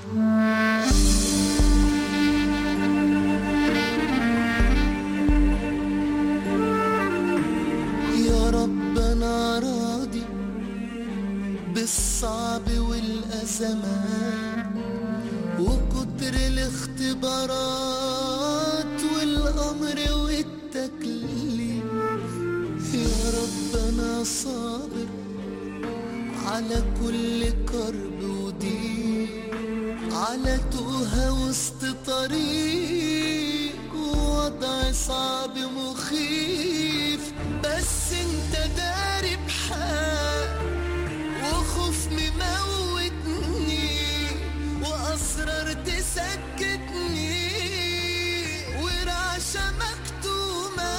يا رب انا راضي بالصعب والازمات وكتر الاختبارات والامر والتكليف يا رب انا صابر على كل كرب وضيق على توهة وسط طريق ووضع صعب مخيف بس انت داري بحق وخوف مموتني واسرار تسكتني ورعشة مكتومة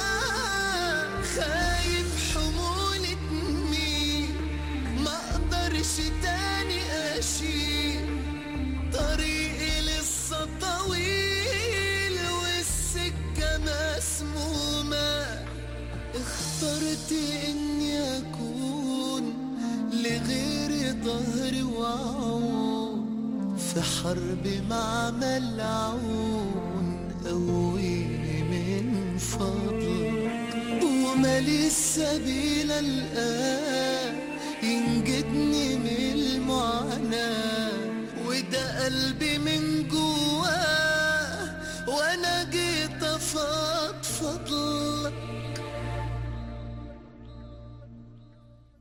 خايف حمولة مين ما اقدرش تاني اشيل طريقي لسه طويل والسكة مسمومة اخترت اني اكون لغيري ظهري وعون في حرب مع ملعون قويني من فضلك ومالي السبيل الآن ينجدني من المعاناة وده قلبي من